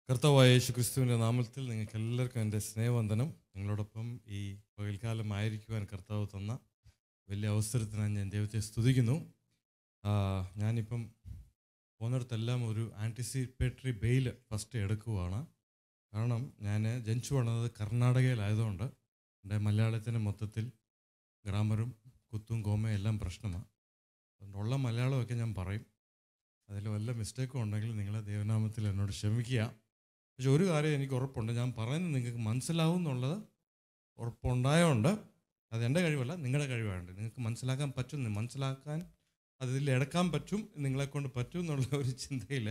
കർത്താവായ യേശു ക്രിസ്തുവിൻ്റെ നാമത്തിൽ നിങ്ങൾക്ക് എല്ലാവർക്കും എൻ്റെ സ്നേഹവന്ദനം നിങ്ങളോടൊപ്പം ഈ പകൽക്കാലം ആയിരിക്കുവാൻ കർത്താവ് തന്ന വലിയ അവസരത്തിനായി ഞാൻ ദൈവത്തെ സ്തുതിക്കുന്നു ആ, ഞാനിപ്പം പോകുന്നിടത്തെല്ലാം ഒരു ആൻറ്റിസിപ്പേറ്ററി ബെയിൽ ഫസ്റ്റ് എടുക്കുവാണ് കാരണം ഞാൻ ജനിച്ചു വളർന്നത് കർണാടകയിലായതുകൊണ്ട് എൻ്റെ മലയാളത്തിന് മൊത്തത്തിൽ ഗ്രാമറും കുത്തും കോമയും എല്ലാം പ്രശ്നമാണ് അതുകൊണ്ട് ഉള്ള മലയാളമൊക്കെ ഞാൻ പറയും അതിൽ വല്ല മിസ്റ്റേക്കും ഉണ്ടെങ്കിൽ നിങ്ങൾ ദൈവനാമത്തിൽ എന്നോട് ക്ഷമിക്കുക പക്ഷെ ഒരു കാര്യം എനിക്ക് ഉറപ്പുണ്ട് ഞാൻ പറയുന്നത് നിങ്ങൾക്ക് മനസ്സിലാവും എന്നുള്ളത് ഉറപ്പുണ്ടായതുകൊണ്ട് അത് എൻ്റെ കഴിവല്ല നിങ്ങളുടെ കഴിവാണ് നിങ്ങൾക്ക് മനസ്സിലാക്കാൻ പറ്റും മനസ്സിലാക്കാൻ അതിൽ എടുക്കാൻ പറ്റും നിങ്ങളെ കൊണ്ട് പറ്റും എന്നുള്ള ഒരു ചിന്തയിൽ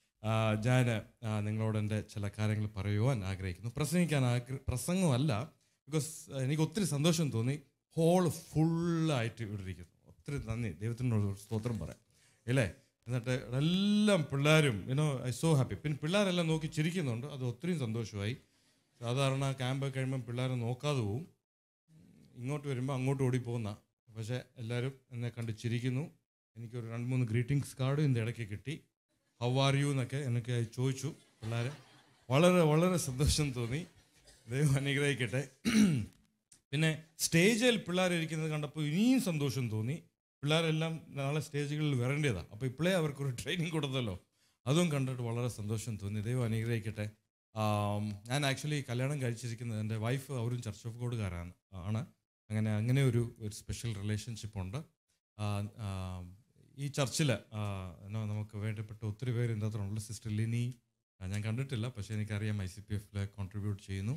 ഞാൻ നിങ്ങളോട് എൻ്റെ ചില കാര്യങ്ങൾ പറയുവാൻ ആഗ്രഹിക്കുന്നു പ്രസംഗിക്കാൻ ആഗ്ര പ്രസംഗമല്ല ബിക്കോസ് എനിക്ക് ഒത്തിരി സന്തോഷം തോന്നി ഹോൾ ഫുള്ളായിട്ട് ഇവിടെ ഇരിക്കുന്നു ഒത്തിരി നന്ദി ദൈവത്തിനോട് ഒരു സ്തോത്രം പറയാം ഇല്ലേ എന്നിട്ട് എല്ലാം പിള്ളേരും യുനോ ഐ സോ ഹാപ്പി പിന്നെ പിള്ളേരെല്ലാം നോക്കി ചിരിക്കുന്നുണ്ട് അത് ഒത്തിരി സന്തോഷമായി സാധാരണ ക്യാമ്പ് കഴിയുമ്പം പിള്ളേരെ നോക്കാതെ പോവും ഇങ്ങോട്ട് വരുമ്പോൾ അങ്ങോട്ട് ഓടി പോകുന്ന പക്ഷേ എല്ലാവരും എന്നെ കണ്ട് ചിരിക്കുന്നു എനിക്കൊരു രണ്ട് മൂന്ന് ഗ്രീറ്റിംഗ്സ് കാർഡും ഇതിൻ്റെ ഇടയ്ക്ക് കിട്ടി ഹൗ ആർ യു എന്നൊക്കെ എനിക്ക് ചോദിച്ചു പിള്ളേർ വളരെ വളരെ സന്തോഷം തോന്നി ദൈവം അനുഗ്രഹിക്കട്ടെ പിന്നെ സ്റ്റേജിൽ പിള്ളേരിരിക്കുന്നത് കണ്ടപ്പോൾ ഇനിയും സന്തോഷം തോന്നി പിള്ളേരെല്ലാം നാളെ സ്റ്റേജുകളിൽ വരേണ്ടതാണ് അപ്പോൾ ഇപ്പോഴേ അവർക്കൊരു ട്രെയിനിങ് കൊടുത്തല്ലോ അതും കണ്ടിട്ട് വളരെ സന്തോഷം തോന്നി ദൈവം അനുഗ്രഹിക്കട്ടെ ആം, ഞാൻ ആക്ച്വലി കല്യാണം കഴിച്ചിരിക്കുന്നത് എൻ്റെ വൈഫ് അവരും ചർച്ച് ഓഫ് ഗോഡുകാരാണ് ആണ് അങ്ങനെ അങ്ങനെ ഒരു ഒരു സ്പെഷ്യൽ റിലേഷൻഷിപ്പ് ഉണ്ട് ആ, ആ, ഈ ചർച്ചിൽ നമുക്ക് വേണ്ടപ്പെട്ട ഒത്തിരി പേര് ഇതിൻ്റെ അകത്തുണ്ട് സിസ്റ്റർ ലിനി ആ, ഞാൻ കണ്ടിട്ടില്ല പക്ഷേ എനിക്കറിയാം ഐ സി പി എഫിൽ കോൺട്രിബ്യൂട്ട് ചെയ്യുന്നു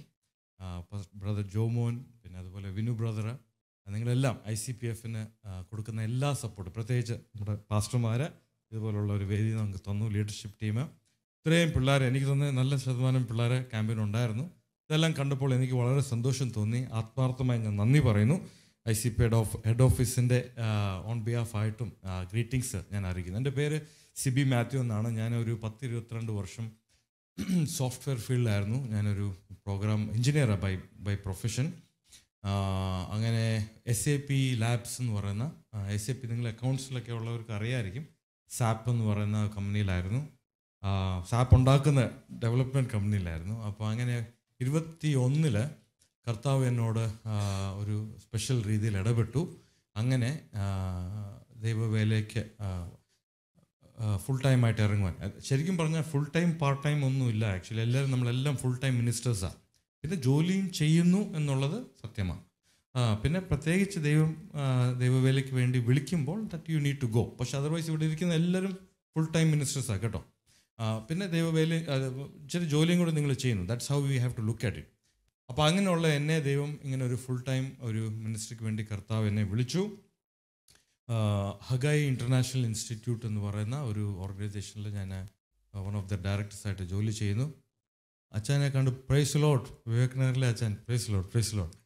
ബ്രദർ ജോമോൻ പിന്നെ അതുപോലെ വിനു ബ്രദർ നിങ്ങളെല്ലാം ഐ സി പി എഫിന് കൊടുക്കുന്ന എല്ലാ സപ്പോർട്ടും പ്രത്യേകിച്ച് നമ്മുടെ പാസ്റ്റർമാർ ഇതുപോലുള്ള ഒരു വേദി നമുക്ക് തന്നു ലീഡർഷിപ്പ് ടീം ഇത്രയും പിള്ളേർ എനിക്ക് തോന്നുന്നത് നല്ല ശതമാനം പിള്ളേർ ക്യാമ്പിനുണ്ടായിരുന്നു ഇതെല്ലാം കണ്ടപ്പോൾ എനിക്ക് വളരെ സന്തോഷം തോന്നി ആത്മാർത്ഥമായി ഞാൻ നന്ദി പറയുന്നു I C P head of head ഓഫീസിൻ്റെ ഓൺ ബിഹാഫ് ആയിട്ടും ഗ്രീറ്റിംഗ്സ് ഞാൻ അറിയിക്കുന്നു എൻ്റെ പേര് സിബി മാത്യു എന്നാണ് ഞാൻ ഒരു പത്ത് ഇരുപത്തിരണ്ട് വർഷം സോഫ്റ്റ്വെയർ ഫീൽഡിലായിരുന്നു ഞാനൊരു പ്രോഗ്രാം എഞ്ചിനീയറാണ് ബൈ ബൈ പ്രൊഫഷൻ അങ്ങനെ എസ് എ പി ലാബ്സ് എന്ന് പറയുന്ന എസ് എ പി നിങ്ങൾ അക്കൗണ്ട്സിലൊക്കെ ഉള്ളവർക്ക് അറിയാമായിരിക്കും സാപ്പ് എന്ന് പറയുന്ന കമ്പനിയിലായിരുന്നു സാപ്പ് ഉണ്ടാക്കുന്ന ഡെവലപ്മെൻറ്റ് കമ്പനിയിലായിരുന്നു അപ്പോൾ അങ്ങനെ ഇരുപത്തി ഒന്നില് കർത്താവ് എന്നോട് ആ, ഒരു സ്പെഷ്യൽ രീതിയിൽ ഇടപെട്ടു അങ്ങനെ ആ, ദൈവവേലയ്ക്ക് ഫുൾ ടൈം ആയിട്ട് ഇറങ്ങുവാൻ അത് ശരിക്കും പറഞ്ഞാൽ ഫുൾ ടൈം പാർട്ട് ടൈം ഒന്നുമില്ല ആക്ച്വലി എല്ലാവരും നമ്മളെല്ലാം ഫുൾ ടൈം മിനിസ്റ്റേഴ്സാണ് പിന്നെ ജോലിയും ചെയ്യുന്നു എന്നുള്ളത് സത്യമാണ് ആ, പിന്നെ പ്രത്യേകിച്ച് ദൈവം ആ, ദൈവവേലയ്ക്ക് വേണ്ടി വിളിക്കുമ്പോൾ that you need to go പക്ഷെ അതർവൈസ് ഇവിടെ ഇരിക്കുന്ന എല്ലാവരും ഫുൾ ടൈം മിനിസ്റ്റേഴ്സാണ് കേട്ടോ ആ, പിന്നെ ദൈവവേല അത് ഇച്ചിരി ജോലിയും കൂടെ നിങ്ങൾ ചെയ്യുന്നു that's how we have to look at it അപ്പോൾ അങ്ങനെയുള്ള എന്നെ ദൈവം ഇങ്ങനെ ഒരു ഫുൾ ടൈം ഒരു മിനിസ്ട്രിക്ക് വേണ്ടി കർത്താവ് എന്നെ വിളിച്ചു ഹഗായി ഇൻ്റർനാഷണൽ ഇൻസ്റ്റിറ്റ്യൂട്ട് എന്ന് പറയുന്ന ഒരു ഓർഗനൈസേഷനിൽ ഞാൻ വൺ ഓഫ് ദ ഡയറക്ടേഴ്സായിട്ട് ജോലി ചെയ്യുന്നു അച്ഛനെ കണ്ട് പ്രൈസ് ലോട്ട് വിവേകനഗറിലെ അച്ഛൻ പ്രൈസ് ലോട്ട് പ്രൈസ് ലോട്ട്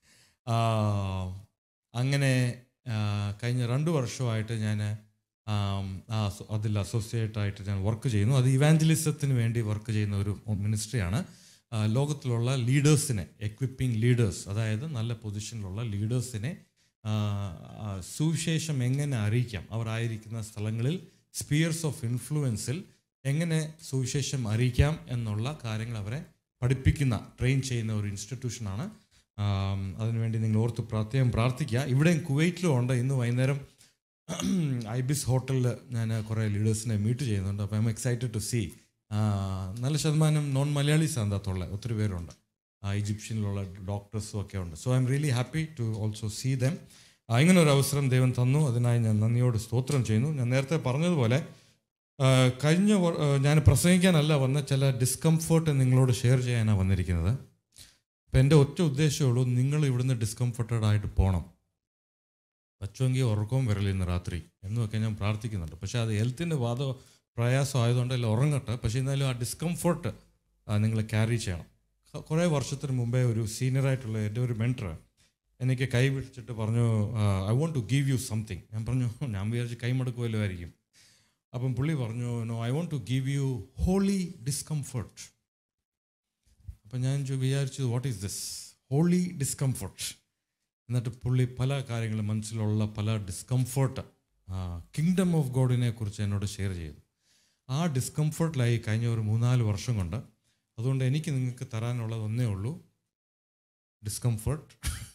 അങ്ങനെ ആ, കഴിഞ്ഞ രണ്ട് വർഷമായിട്ട് ഞാൻ അതിൽ അസോസിയേറ്റ് ആയിട്ട് ഞാൻ വർക്ക് ചെയ്യുന്നു അത് ഇവാഞ്ചലിസത്തിന് വേണ്ടി വർക്ക് ചെയ്യുന്ന ഒരു മിനിസ്ട്രിയാണ് ആ, ലോകത്തിലുള്ള ലീഡേഴ്സിനെ എക്വിപ്പിംഗ് ലീഡേഴ്സ് അതായത് നല്ല പൊസിഷനിലുള്ള ലീഡേഴ്സിനെ ആ, ആ, സുവിശേഷം എങ്ങനെ അറിയിക്കാം അവർ ആയിരിക്കുന്ന സ്ഥലങ്ങളിൽ സ്പിയേഴ്സ് ഓഫ് ഇൻഫ്ലുവൻസിൽ എങ്ങനെ സുവിശേഷം അറിയിക്കാം എന്നുള്ള കാര്യങ്ങൾ അവരെ പഠിപ്പിക്കുന്ന ട്രെയിൻ ചെയ്യുന്ന ഒരു ഇൻസ്റ്റിറ്റ്യൂഷനാണ് ആം, അതിനുവേണ്ടി നിങ്ങൾ ഓർത്ത് പ്രത്യേകം പ്രാർത്ഥിക്കുക ഇവിടെയും കുവൈറ്റിലും ഉണ്ട് ഇന്ന് വൈകുന്നേരം ഐബിസ് ഹോട്ടലിൽ ഞാൻ കുറേ ലീഡേഴ്സിനെ മീറ്റ് ചെയ്യുന്നുണ്ട് അപ്പോൾ I am excited to see നല്ല ശതമാനം നോൺ മലയാളീസ് അതിനകത്തുള്ള ഒത്തിരി പേരുണ്ട് ആ, ഈജിപ്ഷ്യനിലുള്ള ഡോക്ടേഴ്സും ഒക്കെ ഉണ്ട് so I am really happy to also see them ഇങ്ങനെ ഒരു അവസരം ദൈവം തന്നു അതിനായി ഞാൻ നന്ദിയോട് സ്തോത്രം ചെയ്യുന്നു ഞാൻ നേരത്തെ പറഞ്ഞതുപോലെ ആ, കഴിഞ്ഞ വർ- ആ, ഞാൻ പ്രസംഗിക്കാനല്ല വന്ന ചില ഡിസ്കംഫേർട്ട് നിങ്ങളോട് ഷെയർ ചെയ്യാനാണ് വന്നിരിക്കുന്നത് അപ്പം എൻ്റെ ഒറ്റ ഉദ്ദേശമുള്ളൂ നിങ്ങൾ ഇവിടുന്ന് ഡിസ്കംഫർട്ടഡ് ആയിട്ട് പോകണം പറ്റുമെങ്കിൽ ഉറക്കവും വരലിൽ ഇന്ന് രാത്രി എന്നുമൊക്കെ ഞാൻ പ്രാർത്ഥിക്കുന്നുണ്ട് പക്ഷേ അത് ഹെൽത്തിൻ്റെ വാദ പ്രയാസം ആയതുകൊണ്ട് എല്ലാം ഉറങ്ങട്ടെ പക്ഷേ എന്നാലും ആ ഡിസ്കംഫർട്ട് നിങ്ങൾ ക്യാരി ചെയ്യണം ക- കുറേ വർഷത്തിന് മുമ്പേ ഒരു സീനിയറായിട്ടുള്ള എൻ്റെ ഒരു മെൻറ്റർ എനിക്ക് കൈ പിടിച്ചിട്ട് പറഞ്ഞു I want to give you something ഞാൻ പറഞ്ഞു ഞാൻ വിചാരിച്ച് കൈ മടക്കുമല്ലോ ആയിരിക്കും അപ്പം പുള്ളി പറഞ്ഞു no I want to give you holy discomfort അപ്പം ഞാൻ ചോ- വിചാരിച്ചു what is this holy discomfort എന്നിട്ട് പുള്ളി പല കാര്യങ്ങളും മനസ്സിലുള്ള പല ഡിസ്കംഫർട്ട് കിങ്ഡം ഓഫ് ഗോഡിനെ കുറിച്ച് എന്നോട് ഷെയർ ചെയ്തു ആ ഡിസ്കംഫർട്ടിലായി കഴിഞ്ഞ ഒരു മൂന്നാല് വർഷം കൊണ്ട് അതുകൊണ്ട് എനിക്ക് നിങ്ങൾക്ക് തരാനുള്ളത് ഒന്നേ ഉള്ളൂ ഡിസ്കംഫർട്ട്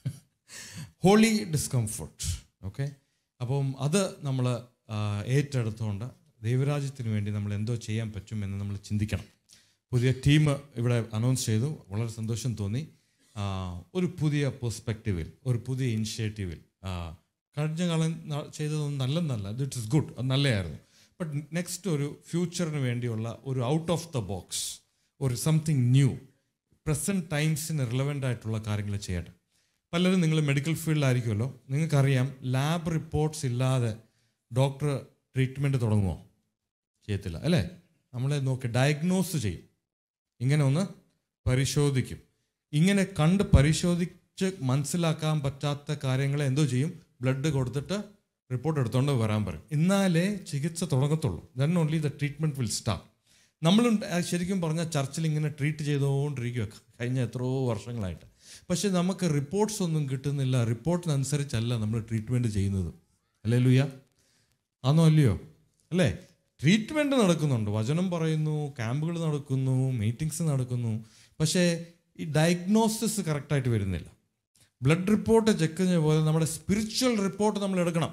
ഹോളി ഡിസ്കംഫർട്ട് ഓക്കെ അപ്പം അത് നമ്മൾ ഏറ്റെടുത്തുകൊണ്ട് ദൈവരാജ്യത്തിന് വേണ്ടി നമ്മൾ എന്തോ ചെയ്യാൻ പറ്റും എന്ന് നമ്മൾ ചിന്തിക്കണം പുതിയ ടീം ഇവിടെ അനൗൺസ് ചെയ്തു വളരെ സന്തോഷം തോന്നി ആ, ഒരു പുതിയ പെർസ്പെക്റ്റീവിൽ ഒരു പുതിയ ഇനിഷ്യേറ്റീവിൽ കഴിഞ്ഞ കാലം ന- ചെയ്തതൊന്നും നല്ലെന്നല്ല ഇറ്റ് ഇസ് ഗുഡ് അത് നല്ലതായിരുന്നു ബട്ട് നെക്സ്റ്റ് ഒരു ഫ്യൂച്ചറിന് വേണ്ടിയുള്ള ഒരു ഔട്ട് ഓഫ് ദ ബോക്സ് ഒരു സംതിങ് ന്യൂ പ്രസൻറ്റ് ടൈംസിന് റിലവൻ്റ് ആയിട്ടുള്ള കാര്യങ്ങൾ ചെയ്യട്ടെ പലരും നിങ്ങൾ മെഡിക്കൽ ഫീൽഡിലായിരിക്കുമല്ലോ നിങ്ങൾക്കറിയാം ലാബ് റിപ്പോർട്ട്സ് ഇല്ലാതെ ഡോക്ടർ ട്രീറ്റ്മെൻറ്റ് തുടങ്ങുമോ ചെയ്യത്തില്ല അല്ലേ നമ്മളെ നോക്കി ഡയഗ്നോസ് ചെയ്യും ഇങ്ങനെ ഒന്ന് പരിശോധിക്കും ഇങ്ങനെ കണ്ട് പരിശോധിച്ച് മനസ്സിലാക്കാൻ പറ്റാത്ത കാര്യങ്ങളെ എന്തോ ചെയ്യും ബ്ലഡ് കൊടുത്തിട്ട് റിപ്പോർട്ട് എടുത്തുകൊണ്ട് വരാൻ പറയും എന്നാലേ ചികിത്സ തുടങ്ങത്തുള്ളൂ then only the treatment will start നമ്മൾ ശരിക്കും പറഞ്ഞാൽ ചർച്ചിൽ ഇങ്ങനെ ട്രീറ്റ് ചെയ്തുകൊണ്ടിരിക്കുക കഴിഞ്ഞ എത്രയോ വർഷങ്ങളായിട്ട് പക്ഷെ നമുക്ക് റിപ്പോർട്ട്സ് ഒന്നും കിട്ടുന്നില്ല റിപ്പോർട്ടിനനുസരിച്ചല്ല നമ്മൾ ട്രീറ്റ്മെൻറ്റ് ചെയ്യുന്നത് അല്ലേ ലുയ്യ ആണോ അല്ലയോ അല്ലേ ട്രീറ്റ്മെൻറ്റ് നടക്കുന്നുണ്ട് വചനം പറയുന്നു ക്യാമ്പുകൾ നടക്കുന്നു മീറ്റിങ്സ് നടക്കുന്നു പക്ഷേ ഈ ഡയഗ്നോസിസ് കറക്റ്റായിട്ട് വരുന്നില്ല ബ്ലഡ് റിപ്പോർട്ട് ചെക്ക് ചെയ്യുന്ന പോലെ നമ്മുടെ സ്പിരിച്വൽ റിപ്പോർട്ട് നമ്മൾ എടുക്കണം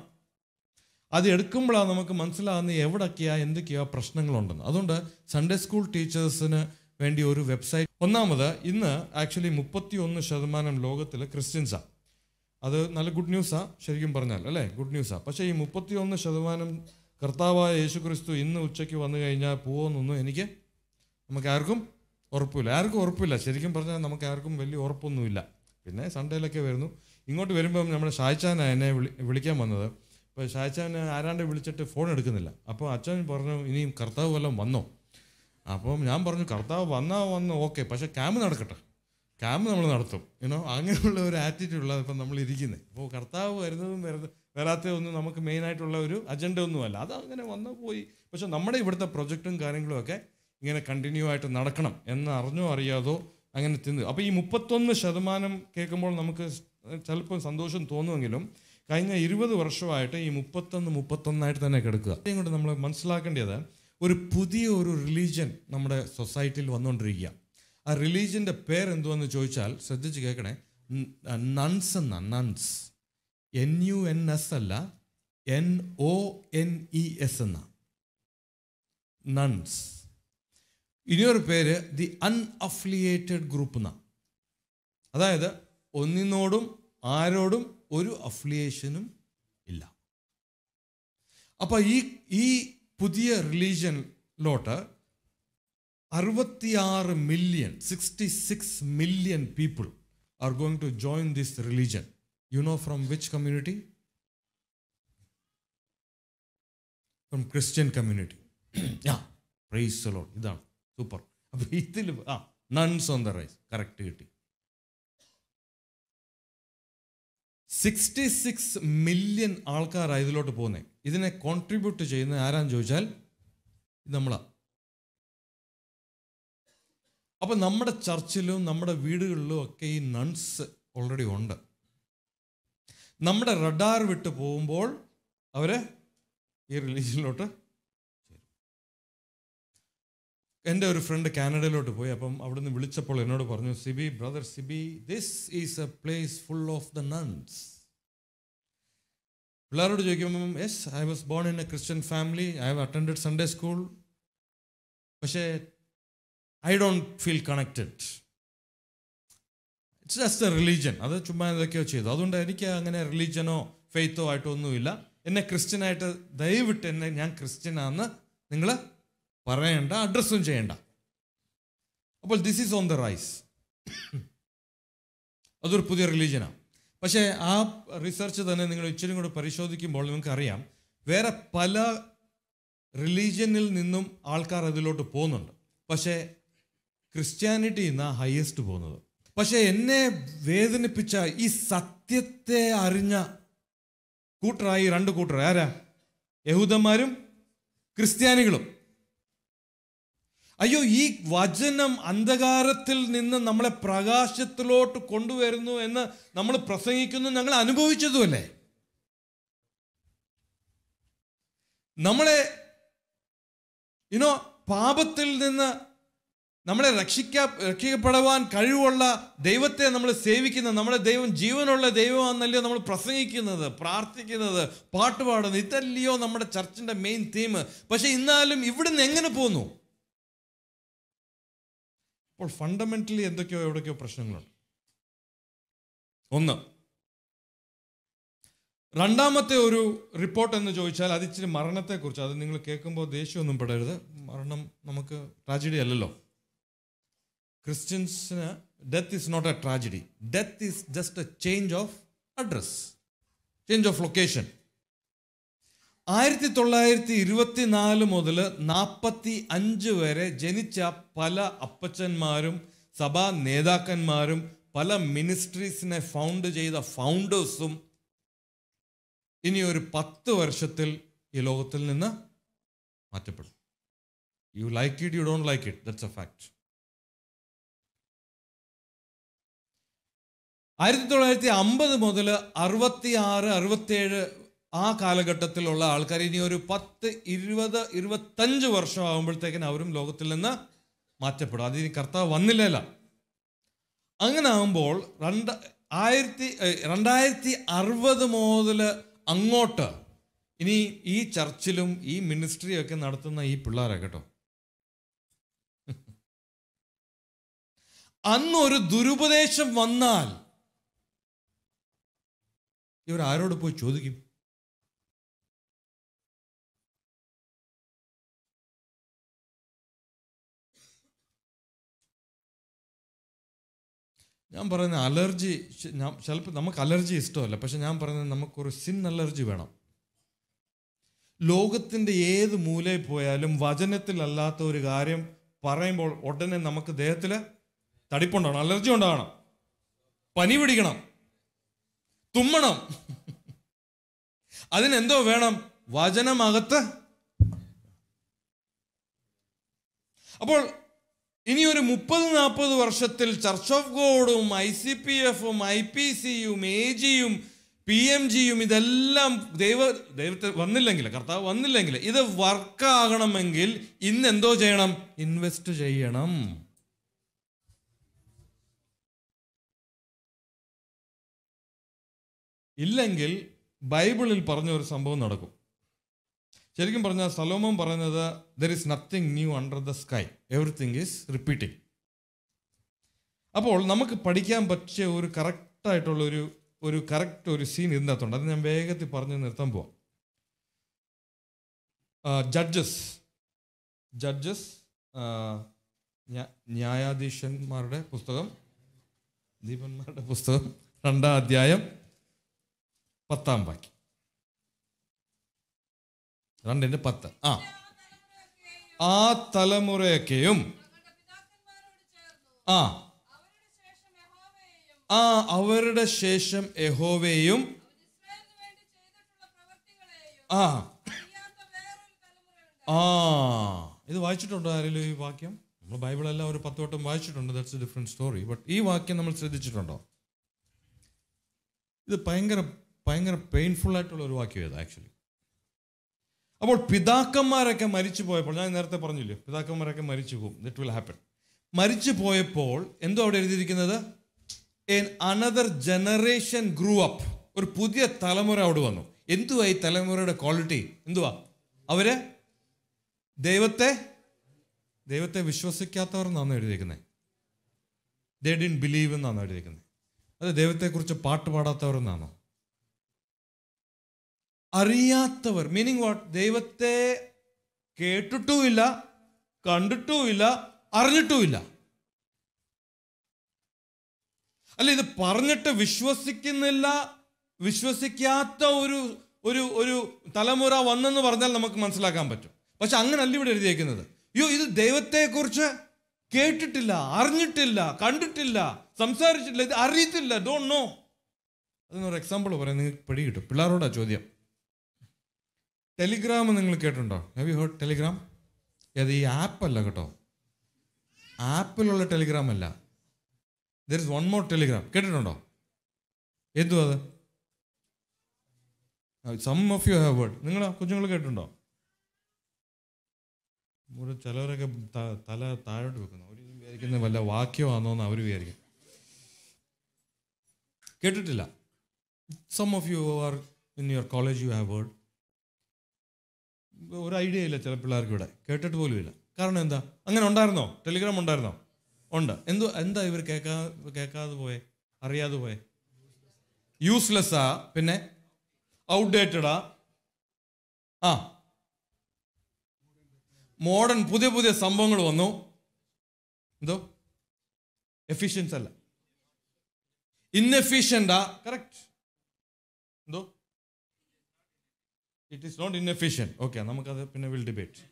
അത് എടുക്കുമ്പോഴാണ് നമുക്ക് മനസ്സിലാകുന്ന എവിടൊക്കെയാ എന്തൊക്കെയാ പ്രശ്നങ്ങളുണ്ടെന്ന് അതുകൊണ്ട് സൺഡേ സ്കൂൾ ടീച്ചേഴ്സിന് വേണ്ടി ഒരു വെബ്സൈറ്റ് ഒന്നാമത് ഇന്ന് ആക്ച്വലി മുപ്പത്തി ഒന്ന് ശതമാനം ലോകത്തിൽ ക്രിസ്ത്യൻസാണ് അത് നല്ല ഗുഡ് ന്യൂസാ ശരിക്കും പറഞ്ഞാൽ അല്ലേ ഗുഡ് ന്യൂസാ പക്ഷേ ഈ മുപ്പത്തി ഒന്ന് ശതമാനം കർത്താവായ യേശു ക്രിസ്തു ഇന്ന് ഉച്ചയ്ക്ക് വന്നു കഴിഞ്ഞാൽ പോവെന്നൊന്നും എനിക്ക് നമുക്ക് ആർക്കും ഉറപ്പില്ല ആർക്കും ഉറപ്പില്ല ശരിക്കും പറഞ്ഞാൽ നമുക്ക് ആർക്കും വലിയ ഉറപ്പൊന്നുമില്ല പിന്നെ സൺഡേയിലൊക്കെ വരുന്നു ഇങ്ങോട്ട് വരുമ്പം നമ്മുടെ ഷായ്ച്ചാന എന്നെ വിളി വിളിക്കാൻ വന്നത് ഇപ്പോൾ ഷായ്ച്ചാൻ ആരാണ്ട് വിളിച്ചിട്ട് ഫോൺ എടുക്കുന്നില്ല അപ്പോൾ അച്ഛൻ പറഞ്ഞു ഇനിയും കർത്താവ് വല്ലതും വന്നോ അപ്പം ഞാൻ പറഞ്ഞു കർത്താവ് വന്നാ വന്നു ഓക്കെ പക്ഷെ ക്യാമ്പ് നടക്കട്ടെ ക്യാമ്പ് നമ്മൾ നടത്തും യുനോ അങ്ങനെയുള്ള ഒരു ആറ്റിറ്റ്യൂഡുള്ള ഇപ്പം നമ്മൾ ഇരിക്കുന്നത് അപ്പോൾ കർത്താവ് വരുന്നതും വരുന്ന വരാത്തതൊന്നും നമുക്ക് മെയിനായിട്ടുള്ള ഒരു അജണ്ട ഒന്നുമല്ല അത് അങ്ങനെ വന്നു പോയി പക്ഷെ നമ്മുടെ ഇവിടുത്തെ പ്രൊജക്റ്റും കാര്യങ്ങളും ഒക്കെ ഇങ്ങനെ കണ്ടിന്യൂ ആയിട്ട് നടക്കണം എന്ന് അറിഞ്ഞോ അറിയാതോ അങ്ങനെ തിന്ന് അപ്പോൾ ഈ മുപ്പത്തൊന്ന് ശതമാനം കേൾക്കുമ്പോൾ നമുക്ക് ചിലപ്പോൾ സന്തോഷം തോന്നുമെങ്കിലും കഴിഞ്ഞ ഇരുപത് വർഷമായിട്ട് ഈ മുപ്പത്തൊന്ന് മുപ്പത്തൊന്നായിട്ട് തന്നെ കിടക്കുക അതും കൊണ്ട് നമ്മൾ മനസ്സിലാക്കേണ്ടത് ഒരു പുതിയ ഒരു റിലീജിയൻ നമ്മുടെ സൊസൈറ്റിയിൽ വന്നുകൊണ്ടിരിക്കുക ആ റിലീജിയൻ്റെ പേരെന്തുവെന്ന് ചോദിച്ചാൽ ശ്രദ്ധിച്ച് കേൾക്കണേ നൺസ് എന്ന nuns N U N S അല്ല N O N E S എന്ന നൺസ് ഇനിയൊരു പേര് ദി അൺഅഫിലിയേറ്റഡ് ഗ്രൂപ്പ് എന്ന അതായത് ഒന്നിനോടും ആരോടും ഒരു അഫിലിയേഷനും ഇല്ല അപ്പൊ ഈ ഈ പുതിയ റിലീജിയനിലോട്ട് അറുപത്തിയാറ് million sixty six million people are going to join this religion you know from which community from Christian community ആ പ്രൈസ് ലോഡ് ഇതാണ് സൂപ്പർ അപ്പൊ ഇതിൽ ആ nuns on the rise correct കിട്ടി സിക്സ്റ്റി സിക്സ് മില്യൺ ആൾക്കാരാണ് ഇതിലോട്ട് പോകുന്നത് ഇതിനെ കോൺട്രിബ്യൂട്ട് ചെയ്യുന്ന ആരാന്ന് ചോദിച്ചാൽ ഇത് നമ്മളാ അപ്പൊ നമ്മുടെ ചർച്ചിലും നമ്മുടെ വീടുകളിലും ഒക്കെ ഈ നൺസ് ഓൾറെഡി ഉണ്ട് നമ്മുടെ റഡാർ വിട്ട് പോകുമ്പോൾ അവര് ഈ റിലീജിയനിലോട്ട് എൻ്റെ ഒരു ഫ്രണ്ട് കാനഡയിലോട്ട് പോയി അപ്പം അവിടുന്ന് വിളിച്ചപ്പോൾ എന്നോട് പറഞ്ഞു Sibi brother Sibi this is a place full of the nuns പിള്ളേരോട് ചോദിക്കുമ്പം yes I was born in a Christian family I have attended Sunday school പക്ഷേ I don't feel connected it's just a religion അത് ചുമ്മാ എന്തൊക്കെയോ ചെയ്തു അതുകൊണ്ട് എനിക്ക് അങ്ങനെ റിലീജിയനോ ഫെയ്ത്തോ ആയിട്ടോ ഒന്നുമില്ല എന്നെ ക്രിസ്ത്യനായിട്ട് ദയവിട്ട് എന്നെ ഞാൻ ക്രിസ്ത്യനാന്ന് നിങ്ങൾ പറയണ്ട അഡ്രസ്സും ചെയ്യണ്ട അപ്പോൾ this is on the rise അതൊരു പുതിയ റിലീജിയനാണ് പക്ഷേ ആ റിസർച്ച് തന്നെ നിങ്ങൾ ഇച്ചിരി കൂടെ പരിശോധിക്കുമ്പോൾ നിങ്ങൾക്ക് അറിയാം വേറെ പല റിലീജിയനിൽ നിന്നും ആൾക്കാർ അതിലോട്ട് പോകുന്നുണ്ട് പക്ഷേ ക്രിസ്ത്യാനിറ്റി ഇന്ന് ഹയസ്റ്റ് പോകുന്നത് പക്ഷേ എന്നെ വേദനിപ്പിച്ച ഈ സത്യത്തെ അറിഞ്ഞ കൂട്ടറായി രണ്ട് കൂട്ടർ ആരാ യഹൂദന്മാരും ക്രിസ്ത്യാനികളും അയ്യോ ഈ വചനം അന്ധകാരത്തിൽ നിന്ന് നമ്മളെ പ്രകാശത്തിലോട്ട് കൊണ്ടുവരുന്നു എന്ന് നമ്മൾ പ്രസംഗിക്കുന്നു ഞങ്ങൾ അനുഭവിച്ചതുമല്ലേ നമ്മളെ ഇനോ പാപത്തിൽ നിന്ന് നമ്മളെ രക്ഷിക്കാ രക്ഷിക്കപ്പെടുവാൻ കഴിവുള്ള ദൈവത്തെ നമ്മൾ സേവിക്കുന്ന നമ്മുടെ ദൈവം ജീവനുള്ള ദൈവമാണെന്നല്ലയോ നമ്മൾ പ്രസംഗിക്കുന്നത് പ്രാർത്ഥിക്കുന്നത് പാട്ട് പാടുന്നത് ഇതല്ലയോ നമ്മുടെ ചർച്ചിന്റെ മെയിൻ തീം പക്ഷെ ഇന്നാലും ഇവിടുന്ന് എങ്ങനെ പോന്നു അപ്പോൾ ഫണ്ടമെന്റലി എന്തൊക്കെയോ എവിടേക്കോ പ്രശ്നങ്ങളുണ്ട് ഒന്ന് രണ്ടാമത്തെ ഒരു റിപ്പോർട്ട് എന്ന് ചോദിച്ചാൽ അത് ഇച്ചിരി മരണത്തെക്കുറിച്ച് അത് നിങ്ങൾ കേൾക്കുമ്പോൾ ദേഷ്യമൊന്നും പെടരുത് മരണം നമുക്ക് ട്രാജഡി അല്ലല്ലോ ക്രിസ്ത്യൻസിന് death is not a tragedy death is just a change of address change of location ആയിരത്തി തൊള്ളായിരത്തി ഇരുപത്തിനാല് മുതൽ നാൽപ്പത്തി അഞ്ച് വരെ ജനിച്ച പല അപ്പച്ചന്മാരും സഭാ നേതാക്കന്മാരും പല മിനിസ്ട്രീസിനെ ഫൗണ്ട് ചെയ്ത ഫൗണ്ടേഴ്സും ഇനി ഒരു പത്ത് വർഷത്തിൽ ഈ ലോകത്തിൽ നിന്ന് മാറ്റപ്പെടും you like it you don't like it that's a fact ആയിരത്തി തൊള്ളായിരത്തി അമ്പത് മുതൽ അറുപത്തി ആറ് അറുപത്തേഴ് ആ കാലഘട്ടത്തിലുള്ള ആൾക്കാർ ഇനി ഒരു പത്ത് ഇരുപത് ഇരുപത്തഞ്ച് വർഷം ആകുമ്പോഴത്തേക്കിന് അവരും ലോകത്തിൽ നിന്ന് മാറ്റപ്പെടും അതിന് കർത്താവ് വന്നില്ലല്ല അങ്ങനെ ആകുമ്പോൾ രണ്ട് ആയിരത്തി ഏഹ്, രണ്ടായിരത്തി അറുപത് മുതൽ അങ്ങോട്ട് ഇനി ഈ ചർച്ചിലും ഈ മിനിസ്ട്രിയും ഒക്കെ നടത്തുന്ന ഈ പിള്ളേരാ കേട്ടോ അന്ന് ഒരു ദുരുപദേശം വന്നാൽ ഇവർ ആരോട് പോയി ചോദിക്കും ഞാൻ പറയുന്ന അലർജി ശ- ഞാൻ ചിലപ്പോൾ നമുക്ക് അലർജി ഇഷ്ടമല്ല പക്ഷെ ഞാൻ പറയുന്നത് നമുക്കൊരു സിൻ അലർജി വേണം ലോകത്തിൻ്റെ ഏത് മൂലയിൽ പോയാലും വചനത്തിലല്ലാത്ത ഒരു കാര്യം പറയുമ്പോൾ ഉടനെ നമുക്ക് ദേഹത്തിൽ തടിപ്പുണ്ടാവണം അലർജി ഉണ്ടാകണം പനി പിടിക്കണം തുമ്മണം അതിനെന്തോ വേണം വചനമകത്ത് അപ്പോൾ ഇനി ഒരു മുപ്പത് നാൽപ്പത് വർഷത്തിൽ ചർച്ച് ഓഫ് ഗോഡും ഐ സി പി എഫും ഐ പി സിയും എ ജിയും പി എം ജിയും ഇതെല്ലാം ദൈവ ദൈവത്തെ വന്നില്ലെങ്കിൽ കർത്താവ് വന്നില്ലെങ്കിൽ ഇത് വർക്കാകണമെങ്കിൽ ഇന്ന് എന്തോ ചെയ്യണം ഇൻവെസ്റ്റ് ചെയ്യണം ഇല്ലെങ്കിൽ ബൈബിളിൽ പറഞ്ഞ ഒരു സംഭവം നടക്കും ശരിക്കും പറഞ്ഞാൽ സലോമോൻ പറയുന്നത് there is nothing new under the sky everything is repeating അപ്പോൾ നമുക്ക് പഠിക്കാൻ പറ്റിയ ഒരു കറക്റ്റായിട്ടുള്ള ഒരു ഒരു കറക്റ്റ് ഒരു സീൻ ഇതിനകത്തുണ്ട് അത് ഞാൻ വേഗത്തിൽ പറഞ്ഞ് നിർത്താൻ പോവാം ജഡ്ജസ് ജഡ്ജസ് ന്യായാധീശന്മാരുടെ പുസ്തകം ദീപന്മാരുടെ പുസ്തകം രണ്ടാം അധ്യായം പത്താം വാക്യം രണ്ടിന്റെ പത്ത് ആ ആ തലമുറയൊക്കെയും ആ ആ അവരുടെ ശേഷം യഹോവയെയും ആ ആ ഇത് വായിച്ചിട്ടുണ്ടോ ആരെങ്കിലും ഈ വാക്യം നമ്മൾ ബൈബിളെല്ലാം ഒരു പത്ത് വട്ടം വായിച്ചിട്ടുണ്ട് that's a different story but ഈ വാക്യം നമ്മൾ ശ്രദ്ധിച്ചിട്ടുണ്ടോ ഇത് ഭയങ്കര ഭയങ്കര പെയിൻഫുൾ ആയിട്ടുള്ള ഒരു വാക്യം ഇത് ആക്ച്വലി അപ്പോൾ പിതാക്കന്മാരൊക്കെ മരിച്ചു പോയപ്പോൾ ഞാൻ നേരത്തെ പറഞ്ഞില്ലേ പിതാക്കന്മാരൊക്കെ മരിച്ചു പോകും ദിറ്റ് വിൽ ഹാപ്പൻ മരിച്ചു പോയപ്പോൾ എന്തോ അവിടെ എഴുതിയിരിക്കുന്നത് and another generation grew up ഒരു പുതിയ തലമുറ അവിടെ വന്നു എന്തുവാ ഈ തലമുറയുടെ ക്വാളിറ്റി എന്തുവാ അവര് ദൈവത്തെ ദൈവത്തെ വിശ്വസിക്കാത്തവർ എന്നാണ് എഴുതിയിരിക്കുന്നത് ദേ ഡിൻ ബിലീവ് എന്നാണ് എഴുതിയിരിക്കുന്നത് അത് ദൈവത്തെക്കുറിച്ച് പാട്ട് പാടാത്തവർ എന്നാണോ അറിയാത്തവർ മീനിങ് വാട്ട് ദൈവത്തെ കേട്ടിട്ടുമില്ല കണ്ടിട്ടുമില്ല അറിഞ്ഞിട്ടുമില്ല അല്ല ഇത് പറഞ്ഞിട്ട് വിശ്വസിക്കുന്നില്ല വിശ്വസിക്കാത്ത ഒരു ഒരു ഒരു തലമുറ വന്നെന്ന് പറഞ്ഞാൽ നമുക്ക് മനസ്സിലാക്കാൻ പറ്റും പക്ഷെ അങ്ങനല്ല ഇവിടെ എഴുതിയേക്കുന്നത് അയ്യോ ഇത് ദൈവത്തെക്കുറിച്ച് കേട്ടിട്ടില്ല അറിഞ്ഞിട്ടില്ല കണ്ടിട്ടില്ല സംസാരിച്ചിട്ടില്ല ഇത് അറിയത്തില്ല ഡോണ്ട് നോ അതിനൊരു എക്സാമ്പിൾ പറയാം നിങ്ങൾക്ക് പിടി കിട്ടും പിള്ളേരോടാ ചോദ്യം ടെലിഗ്രാം നിങ്ങൾ കേട്ടിട്ടുണ്ടോ ഹാവ് യു ഹേർഡ് ടെലിഗ്രാം അത് ഈ ആപ്പ് അല്ല കേട്ടോ ആപ്പിലുള്ള ടെലിഗ്രാം അല്ല there is one more Telegram കേട്ടിട്ടുണ്ടോ എന്തു അത് some of you have heard നിങ്ങൾ കുഞ്ഞുങ്ങൾ കേട്ടിട്ടുണ്ടോ ഒരു ചിലവരൊക്കെ ത- തല താഴോട്ട് വെക്കുന്നു അവർ വിചാരിക്കുന്നത് വല്ല വാക്യമാണോ എന്ന് അവർ വിചാരിക്കും കേട്ടിട്ടില്ല some of you are in your college you have heard ഒരു ഐഡിയ ഇല്ല ചില പിള്ളേർക്ക് ഇവിടെ കേട്ടിട്ട് പോലും ഇല്ല കാരണം എന്താ അങ്ങനെ ഉണ്ടായിരുന്നോ ടെലിഗ്രാം ഉണ്ടായിരുന്നോ ഉണ്ട് എന്തോ എന്താ ഇവർ കേൾക്കാ കേൾക്കാതെ പോയെ അറിയാതെ പോയെ യൂസ്ലെസ്സാ പിന്നെ ഔട്ട്ഡേറ്റഡാ ആ മോഡേൺ പുതിയ പുതിയ സംഭവങ്ങൾ വന്നു എന്തോ എഫിഷ്യൻസ് അല്ല ഇൻഎഫിഷ്യൻ്റാ കറക്റ്റ് എന്തോ it is not inefficient okay നമുക്കത് പിന്നെ വിൽ ഡിബേറ്റ്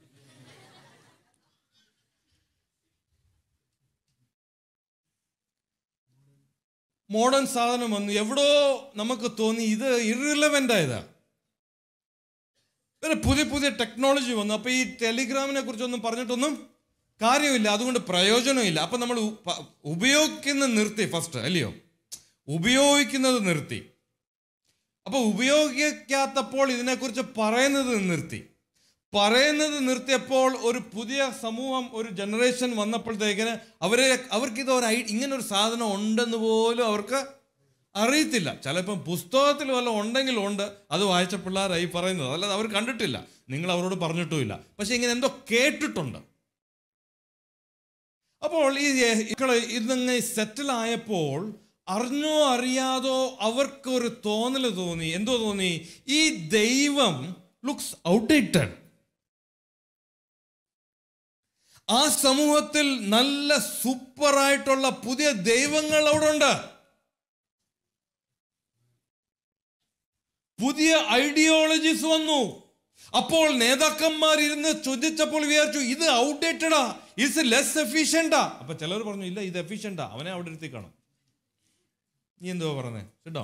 മോഡേൺ സാധനം വന്നു എവിടോ നമുക്ക് തോന്നി ഇത് ഇറിലവൻ്റ് ആയതാ വേറെ പുതിയ പുതിയ ടെക്നോളജി വന്നു അപ്പൊ ഈ ടെലിഗ്രാമിനെ കുറിച്ചൊന്നും പറഞ്ഞിട്ടൊന്നും കാര്യമില്ല അതുകൊണ്ട് പ്രയോജനമില്ല അപ്പൊ നമ്മൾ ഉ- പ- ഉപയോഗിക്കുന്നത് നിർത്തി ഫസ്റ്റ് അല്ലയോ ഉപയോഗിക്കുന്നത് നിർത്തി അപ്പൊ ഉപയോഗിക്കാത്തപ്പോൾ ഇതിനെക്കുറിച്ച് പറയുന്നത് നിർത്തി പറയുന്നത് നിർത്തിയപ്പോൾ ഒരു പുതിയ സമൂഹം ഒരു ജനറേഷൻ വന്നപ്പോഴത്തേക്കിന് അവരെ അവർക്ക് ഇത് ഒരു ഐ ഇങ്ങനെ ഒരു സാധനം ഉണ്ടെന്ന് പോലും അവർക്ക് അറിയത്തില്ല ചിലപ്പം പുസ്തകത്തിൽ വല്ല ഉണ്ടെങ്കിൽ ഉണ്ട് അത് വായിച്ച പിള്ളേരായി പറയുന്നത് അല്ലാതെ അവർ കണ്ടിട്ടില്ല നിങ്ങൾ അവരോട് പറഞ്ഞിട്ടുമില്ല പക്ഷെ ഇങ്ങനെ എന്തോ കേട്ടിട്ടുണ്ട് അപ്പോൾ ഈ ഇക്കള് ഇതങ്ങ് സെറ്റിൽ ആയപ്പോൾ അറിഞ്ഞോ അറിയാതോ അവർക്ക് ഒരു തോന്നൽ തോന്നി എന്തോ തോന്നി ഈ ദൈവം ലുക്സ് ഔട്ട്ഡേറ്റഡ് ആ സമൂഹത്തിൽ നല്ല സൂപ്പറായിട്ടുള്ള പുതിയ ദൈവങ്ങൾ അവിടെ ഉണ്ട് പുതിയ ഐഡിയോളജീസ് വന്നു അപ്പോൾ നേതാക്കന്മാർ ഇരുന്ന് ചോദിച്ചപ്പോൾ വിചാരിച്ചു ഇത് ഔട്ട്ഡേറ്റഡാ ഇത് ലെസ് എഫിഷ്യൻ്റാ അപ്പൊ ചിലർ പറഞ്ഞു ഇല്ല ഇത് എഫിഷ്യൻ്റാ അവനെ അവിടെ ഇരുത്തി കാണും നീ എന്തോ പറഞ്ഞേ കേട്ടോ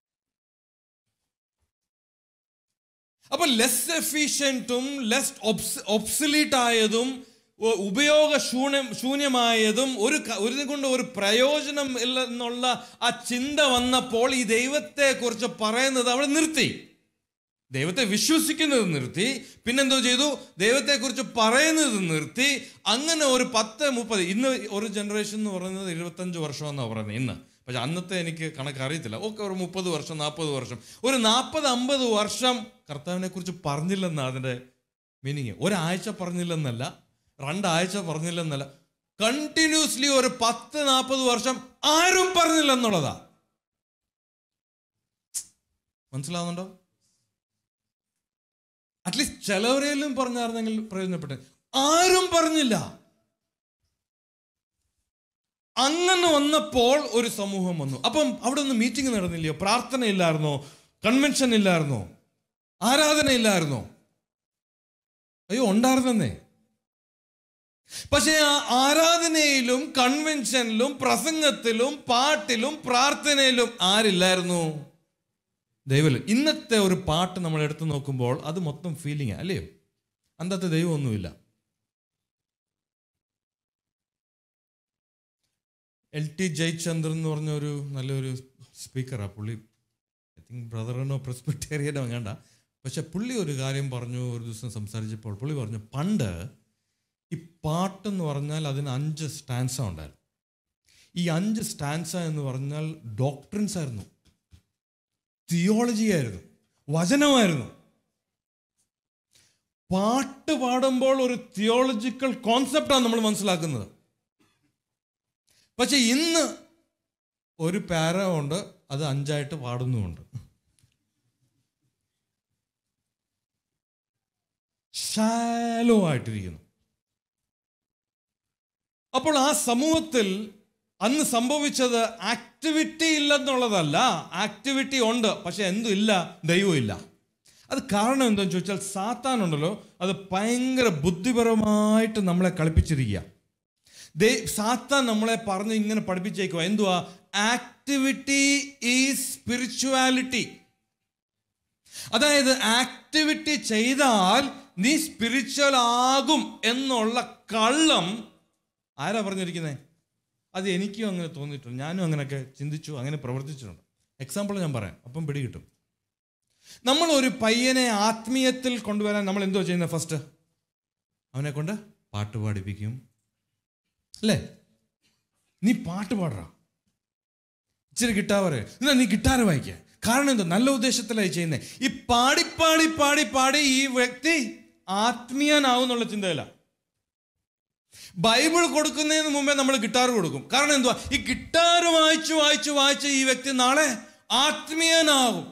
അപ്പൊ ലെസ് എഫിഷ്യൻറ്റും ലെസ് ഒബ്സലീറ്റ് ആയതും ഉ- ഉപയോഗ ശൂന്യം ശൂന്യമായതും ഒരു ക- ഒരു കൊണ്ട് ഒരു പ്രയോജനം ഇല്ല എന്നുള്ള ആ ചിന്ത വന്നപ്പോൾ ഈ ദൈവത്തെ കുറിച്ച് പറയുന്നത് അവിടെ നിർത്തി ദൈവത്തെ വിശ്വസിക്കുന്നത് നിർത്തി പിന്നെന്തോ ചെയ്തു ദൈവത്തെക്കുറിച്ച് പറയുന്നത് നിർത്തി അങ്ങനെ ഒരു പത്ത് മുപ്പത് ഇന്ന് ഒരു ജനറേഷൻ എന്ന് പറയുന്നത് ഇരുപത്തഞ്ച് വർഷമെന്നാണ് പറയുന്നത് ഇന്ന് പക്ഷെ അന്നത്തെ എനിക്ക് കണക്ക് അറിയത്തില്ല ഒക്കെ ഒരു മുപ്പത് വർഷം നാൽപ്പത് വർഷം ഒരു നാൽപ്പത് അമ്പത് വർഷം കർത്താവിനെ കുറിച്ച് പറഞ്ഞില്ലെന്നാണ് അതിൻ്റെ മീനിങ് ഒരാഴ്ച പറഞ്ഞില്ലെന്നല്ല രണ്ടാഴ്ച പറഞ്ഞില്ലെന്നല്ല കണ്ടിന്യൂസ്ലി ഒരു പത്ത് നാൽപ്പത് വർഷം ആരും പറഞ്ഞില്ലെന്നുള്ളതാ മനസ്സിലാവുന്നുണ്ടോ അറ്റ്ലീസ്റ്റ് ചിലവരെങ്കിലും പറഞ്ഞായിരുന്നെങ്കിൽ പ്രയോജനപ്പെട്ടെ ആരും പറഞ്ഞില്ല അങ്ങനെ വന്നപ്പോൾ ഒരു സമൂഹം വന്നു അപ്പം അവിടെ ഒന്ന് മീറ്റിംഗ് നടന്നില്ലയോ പ്രാർത്ഥന ഇല്ലായിരുന്നോ കൺവെൻഷൻ ഇല്ലായിരുന്നോ ആരാധന ഇല്ലായിരുന്നോ അയ്യോ ഉണ്ടായിരുന്നേ പക്ഷേ ആ ആരാധനയിലും കൺവെൻഷനിലും പ്രസംഗത്തിലും പാട്ടിലും പ്രാർത്ഥനയിലും ആരില്ലായിരുന്നു ദൈവം ഇന്നത്തെ ഒരു പാട്ട് നമ്മൾ എടുത്തു നോക്കുമ്പോൾ അത് മൊത്തം ഫീലിംഗ് അല്ലയോ അന്നത്തെ ദൈവമൊന്നുമില്ല എൽ ടി ജയചന്ദ്രൻ എന്ന് പറഞ്ഞ ഒരു നല്ലൊരു സ്പീക്കറാണ് പുള്ളി ഐ തിങ്ക് ബ്രദറിനോ പ്രസ്ബിറ്റേറിയനോ വേണ്ട പക്ഷെ പുള്ളി ഒരു കാര്യം പറഞ്ഞു ഒരു ദിവസം സംസാരിച്ചപ്പോൾ പുള്ളി പറഞ്ഞു പണ്ട് ഈ പാട്ടെന്ന് പറഞ്ഞാൽ അതിന് അഞ്ച് സ്റ്റാൻസ ഉണ്ടായിരുന്നു ഈ അഞ്ച് സ്റ്റാൻസ എന്ന് പറഞ്ഞാൽ ഡോക്ട്രിൻസ് ആയിരുന്നു തിയോളജി ആയിരുന്നു വചനമായിരുന്നു പാട്ട് പാടുമ്പോൾ ഒരു തിയോളജിക്കൽ കോൺസെപ്റ്റാണ് നമ്മൾ മനസ്സിലാക്കുന്നത് പക്ഷെ ഇന്ന് ഒരു പാര ഉണ്ട് അത് അഞ്ചായിട്ട് പാടുന്നുമുണ്ട് ഷാലോ ആയിട്ടിരിക്കുന്നു അപ്പോൾ ആ സമൂഹത്തിൽ അന്ന് സംഭവിച്ചത് ആക്ടിവിറ്റി ഇല്ലെന്നുള്ളതല്ല ആക്ടിവിറ്റി ഉണ്ട് പക്ഷെ എന്തും ഇല്ല ദൈവം ഇല്ല അത് കാരണം എന്താണെന്ന് ചോദിച്ചാൽ സാത്താനുണ്ടല്ലോ അത് ഭയങ്കര ബുദ്ധിപരമായിട്ട് നമ്മളെ കളിപ്പിച്ചിരിക്കുക ദേ സാത്താൻ നമ്മളെ പറഞ്ഞ് ഇങ്ങനെ പഠിപ്പിച്ചേക്കുക എന്തുവാ ആക്ടിവിറ്റി ഈസ് സ്പിരിച്വാലിറ്റി അതായത് ആക്ടിവിറ്റി ചെയ്താൽ നീ സ്പിരിച്വൽ ആകും എന്നുള്ള കള്ളം ആരാ പറഞ്ഞിരിക്കുന്നത് അത് എനിക്കും അങ്ങനെ തോന്നിയിട്ടുണ്ട് ഞാനും അങ്ങനെയൊക്കെ ചിന്തിച്ചു അങ്ങനെ പ്രവർത്തിച്ചിട്ടുണ്ട് എക്സാമ്പിൾ ഞാൻ പറയാം അപ്പം പിടി കിട്ടും നമ്മൾ ഒരു പയ്യനെ ആത്മീയത്തിൽ കൊണ്ടുവരാൻ നമ്മൾ എന്തോ ചെയ്യുന്നത് ഫസ്റ്റ് അവനെ കൊണ്ട് പാട്ട് പാടിപ്പിക്കും അല്ലേ നീ പാട്ട് പാടറ ഇച്ചിരി ഗിട്ടാറ് എന്നാ നീ ഗിട്ടാറ് വായിക്കുക കാരണം എന്താ നല്ല ഉദ്ദേശത്തിലായി ചെയ്യുന്നത് ഈ പാടി പാടി പാടി പാടി ഈ വ്യക്തി ആത്മീയനാവും എന്നുള്ള ചിന്തയില്ല ബൈബിൾ കൊടുക്കുന്നതിന് മുമ്പേ നമ്മൾ ഗിട്ടാർ കൊടുക്കും കാരണം എന്തുവാ ഈ ഗിട്ടാർ വായിച്ചു വായിച്ചു വായിച്ച് ഈ വ്യക്തി നാളെ ആത്മീയനാകും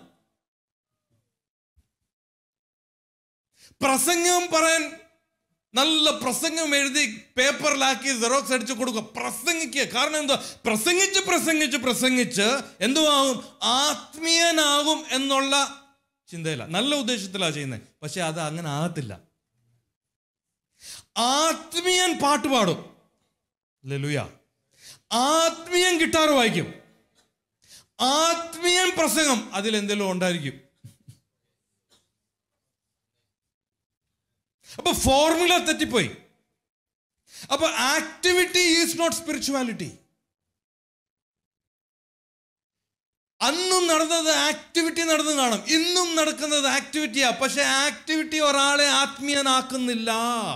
പ്രസംഗം പറയാൻ നല്ല പ്രസംഗം എഴുതി പേപ്പറിലാക്കി സെറോക്സ് അടിച്ച് കൊടുക്കുക പ്രസംഗിക്കുക കാരണം എന്താ പ്രസംഗിച്ച് പ്രസംഗിച്ച് പ്രസംഗിച്ച് എന്തുവാകും ആത്മീയനാകും എന്നുള്ള ചിന്തയില്ല നല്ല ഉദ്ദേശത്തിലാണ് ചെയ്യുന്നത് പക്ഷെ അത് അങ്ങനെ ആകത്തില്ല ആത്മീയൻ പാട്ട് പാടും ലലുയ ആത്മീയൻ ഗിട്ടാർ വായിക്കും ആത്മീയൻ പ്രസംഗം അതിൽ എന്തെങ്കിലും ഉണ്ടായിരിക്കും അപ്പൊ ഫോർമുല തെറ്റിപ്പോയി അപ്പൊ ആക്ടിവിറ്റി ഈസ് നോട്ട് സ്പിരിച്വാലിറ്റി അന്നും നടന്നത് ആക്ടിവിറ്റി നടന്നു കാണും ഇന്നും നടക്കുന്നത് ആക്ടിവിറ്റിയാ പക്ഷെ ആക്ടിവിറ്റി ഒരാളെ ആത്മീയനാക്കുന്നില്ല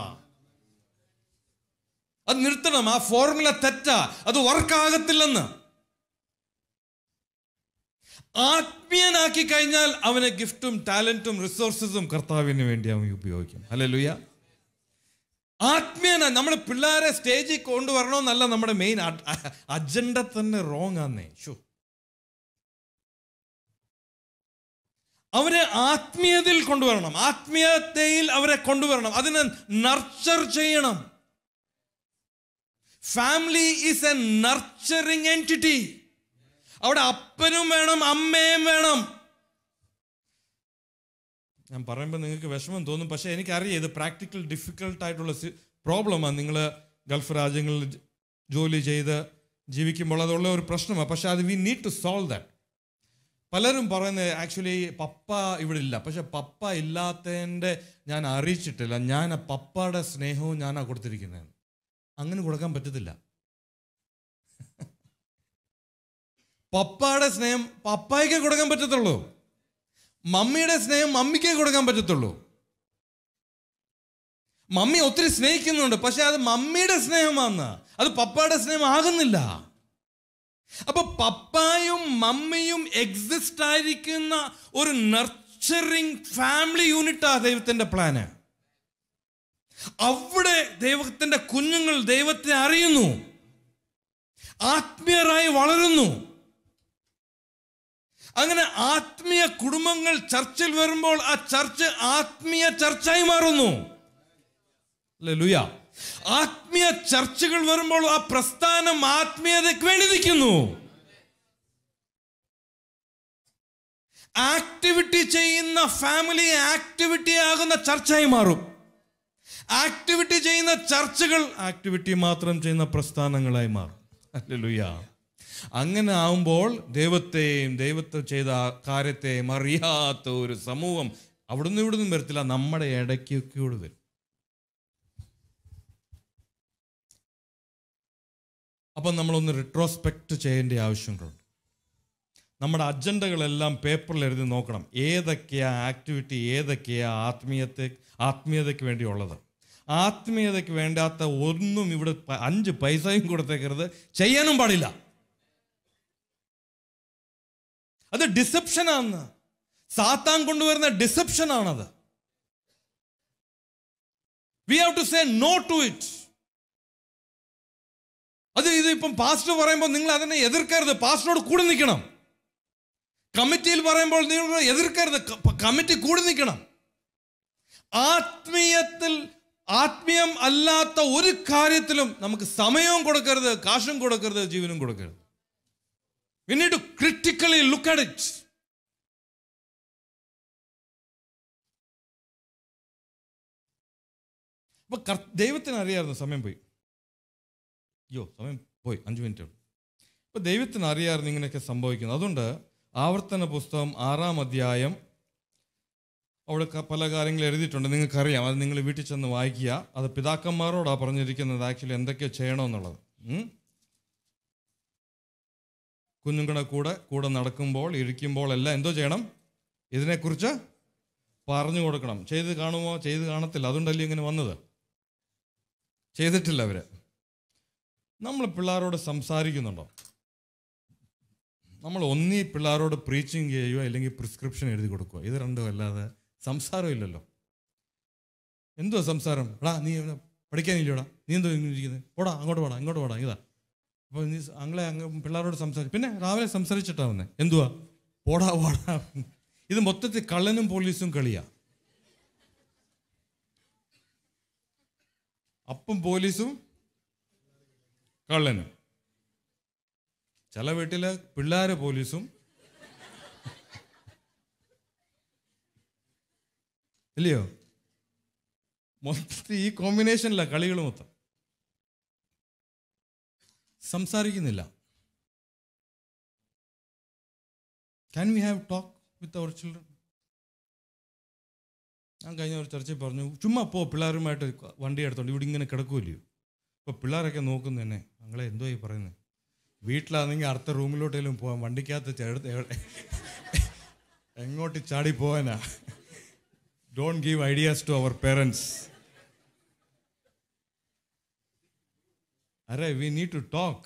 അത് നിർത്തണം ആ ഫോർമുല തെറ്റാ അത് വർക്കാകത്തില്ലെന്ന് ആത്മീയനാക്കി കഴിഞ്ഞാൽ അവന് ഗിഫ്റ്റും ടാലന്റും റിസോഴ്സസും കർത്താവിന് വേണ്ടി അവൻ ഉപയോഗിക്കും അല്ലെ ലുയ ആത്മീയന നമ്മുടെ പിള്ളേരെ സ്റ്റേജിൽ കൊണ്ടുവരണമെന്നല്ല നമ്മുടെ മെയിൻ അജണ്ട തന്നെ റോങ് ആന്നേ ഷോ അവരെ ആത്മീയതയിൽ കൊണ്ടുവരണം ആത്മീയതയിൽ അവരെ കൊണ്ടുവരണം അതിനെ നർച്ചർ ചെയ്യണം family is a nurturing entity അവിടെ അപ്പനും വേണം അമ്മയും വേണം ഞാൻ പറയുമ്പോൾ നിങ്ങൾക്ക് വിഷമം തോന്നും പക്ഷേ എനിക്കറിയാം ഇത് പ്രാക്ടിക്കൽ ഡിഫിക്കൽട്ട് ആയിട്ടുള്ള പ്രോബ്ലമാണ് നിങ്ങൾ ഗൾഫ് രാജ്യങ്ങളിൽ ജ- ജോലി ചെയ്ത് ജീവിക്കുമ്പോൾ അതുള്ള ഒരു പ്രശ്നമാണ് പക്ഷേ അത് we need to solve that പലരും പറയുന്നത് ആക്ച്വലി പപ്പ ഇവിടെ ഇല്ല പക്ഷെ പപ്പ ഇല്ലാത്തതിൻ്റെ ഞാൻ അറിയിച്ചിട്ടില്ല ഞാൻ ആ പപ്പയുടെ സ്നേഹവും ഞാനാണ് കൊടുത്തിരിക്കുന്നത് അങ്ങനെ കൊടുക്കാൻ പറ്റത്തില്ല പപ്പയുടെ സ്നേഹം പപ്പായ്ക്കേ കൊടുക്കാൻ പറ്റത്തുള്ളൂ മമ്മിയുടെ സ്നേഹം മമ്മിക്കേ കൊടുക്കാൻ പറ്റത്തുള്ളൂ മമ്മി ഒത്തിരി സ്നേഹിക്കുന്നുണ്ട് പക്ഷെ അത് മമ്മിയുടെ സ്നേഹമാണ് അത് പപ്പയുടെ സ്നേഹം ആകുന്നില്ല അപ്പൊ പപ്പായും മമ്മിയും എക്സിസ്റ്റ് ആയിരിക്കുന്ന ഒരു നർച്ചറിങ് ഫാമിലി യൂണിറ്റാ ദൈവത്തിന്റെ പ്ലാന് അവിടെ ദൈവത്തിന്റെ കുഞ്ഞുങ്ങൾ ദൈവത്തെ അറിയുന്നു ആത്മീയരായി വളരുന്നു അങ്ങനെ ആത്മീയ കുടുംബങ്ങൾ ചർച്ചിൽ വരുമ്പോൾ ആ ചർച്ച് ആത്മീയ ചർച്ചായി മാറുന്നു ലുയ ആത്മീയ ചർച്ചകൾ വരുമ്പോൾ ആ പ്രസ്ഥാനം ആത്മീയതയ്ക്ക് വേണ്ടി നിൽക്കുന്നു ആക്ടിവിറ്റി ചെയ്യുന്ന ഫാമിലി ആക്ടിവിറ്റി ആകുന്ന ചർച്ചയായി മാറും ആക്ടിവിറ്റി ചെയ്യുന്ന ചർച്ചകൾ ആക്ടിവിറ്റി മാത്രം ചെയ്യുന്ന പ്രസ്ഥാനങ്ങളായി മാറും അല്ലേലൂയ അങ്ങനെ ആവുമ്പോൾ ദൈവത്തെയും ദൈവത്തെ ചെയ്ത ആ കാര്യത്തെയും അറിയാത്ത ഒരു സമൂഹം അവിടുന്ന് ഇവിടുന്ന് വരത്തില്ല നമ്മുടെ ഇടയ്ക്കൊക്കെ വരും അപ്പം നമ്മളൊന്ന് റിട്രോസ്പെക്റ്റ് ചെയ്യേണ്ട ആവശ്യങ്ങളുണ്ട് നമ്മുടെ അജണ്ടകളെല്ലാം പേപ്പറിൽ എഴുതി നോക്കണം ഏതൊക്കെയാ ആക്ടിവിറ്റി ഏതൊക്കെയാ ആത്മീയത്തെ ആത്മീയതയ്ക്ക് വേണ്ടിയുള്ളത് ആത്മീയതയ്ക്ക് വേണ്ടാത്ത ഒന്നും ഇവിടെ പ- അഞ്ച് പൈസയും കൊടുത്തേക്കരുത് ചെയ്യാനും പാടില്ല അത് ഡിസപ്ഷനാണ് സാത്താൻ കൊണ്ടുവരുന്ന ഡിസപ്ഷനാണത് we have to say no to it അത് ഇത് ഇപ്പം പാസ്റ്റർ പറയുമ്പോൾ നിങ്ങൾ അതിനെ എതിർക്കരുത് പാസ്റ്ററോട് കൂടെ നിൽക്കണം കമ്മിറ്റിയിൽ പറയുമ്പോൾ നിങ്ങൾ എതിർക്കരുത് ക- കമ്മിറ്റി കൂടെ നിൽക്കണം ആത്മീയത്തിൽ ആത്മീയം അല്ലാത്ത ഒരു കാര്യത്തിലും നമുക്ക് സമയവും കൊടുക്കരുത് കാശും കൊടുക്കരുത് ജീവനും കൊടുക്കരുത് we need to critically look at it അപ്പൊ കർ- ദൈവത്തിന് അറിയാമായിരുന്നു സമയം പോയി അയ്യോ സമയം പോയി അഞ്ച് മിനിറ്റ് ഇപ്പൊ ദൈവത്തിന് അറിയാമായിരുന്നു ഇങ്ങനെയൊക്കെ സംഭവിക്കുന്നത് അതുകൊണ്ട് ആവർത്തന പുസ്തകം ആറാം അധ്യായം അവിടെ ക- പല കാര്യങ്ങൾ എഴുതിയിട്ടുണ്ട് നിങ്ങൾക്കറിയാം അത് നിങ്ങൾ വീട്ടിൽ ചെന്ന് വായിക്കുക അത് പിതാക്കന്മാരോടാണ് പറഞ്ഞിരിക്കുന്നത് ആക്ച്വലി എന്തൊക്കെ ചെയ്യണമെന്നുള്ളത് ഉം? കുഞ്ഞുങ്ങളുടെ കൂടെ കൂടെ നടക്കുമ്പോൾ ഇരിക്കുമ്പോൾ എല്ലാം എന്തോ ചെയ്യണം ഇതിനെക്കുറിച്ച് പറഞ്ഞു കൊടുക്കണം ചെയ്ത് കാണുമോ ചെയ്ത് കാണത്തില്ല അതുകൊണ്ടല്ലേ ഇങ്ങനെ വന്നത് ചെയ്തിട്ടില്ല അവര് നമ്മൾ പിള്ളേരോട് സംസാരിക്കുന്നുണ്ടോ നമ്മൾ ഒന്നീ പിള്ളേരോട് പ്രീച്ചിങ് ചെയ്യുകയോ അല്ലെങ്കിൽ പ്രിസ്ക്രിപ്ഷൻ എഴുതി കൊടുക്കുക ഇത് രണ്ടും അല്ലാതെ സംസാരമില്ലല്ലോ എന്തുവാ സംസാരം എടാ നീ ഇവിടെ പഠിക്കാനില്ലയോടാ നീ എന്തോ ഇങ്ങനെ ഇരിക്കുന്നത് പോടാ അങ്ങോട്ട് പോടാ ഇങ്ങോട്ട് പോടാ ഇതാ അപ്പോൾ നീ അങ്ങളെ അങ്ങ് പിള്ളേരോട് സംസാരിച്ചു പിന്നെ രാവിലെ സംസാരിച്ചിട്ടാ വന്നേ എന്തുവാ പോടാ പോടാ ഇത് മൊത്തത്തിൽ കള്ളനും പോലീസും കളിയാ അപ്പം പോലീസും കള്ളനും ചില വീട്ടില് പിള്ളേര് പോലീസും ഇല്ലയോ മൊത്തത്തിൽ ഈ കോമ്പിനേഷനില്ല കളികൾ മൊത്തം സംസാരിക്കുന്നില്ല can we have talk with our children ഞാൻ കഴിഞ്ഞ ഒരു ചർച്ചയിൽ പറഞ്ഞു ചുമ്മാ പോ പിള്ളേരുമായിട്ട് വണ്ടി എടുത്തോണ്ട് ഇവിടെ ഇങ്ങനെ കിടക്കുമല്ലയോ ഇപ്പോൾ പിള്ളേരൊക്കെ നോക്കുന്നു തന്നെ ഞങ്ങളെ എന്തോ ഈ പറയുന്നത് വീട്ടിലാണെങ്കിൽ അടുത്ത റൂമിലോട്ടേലും പോവാം വണ്ടിക്കകത്ത് ചെടുത്ത് എവിടെ- എങ്ങോട്ട് ചാടി പോവാനാ don't give ideas to our parents are we need to talk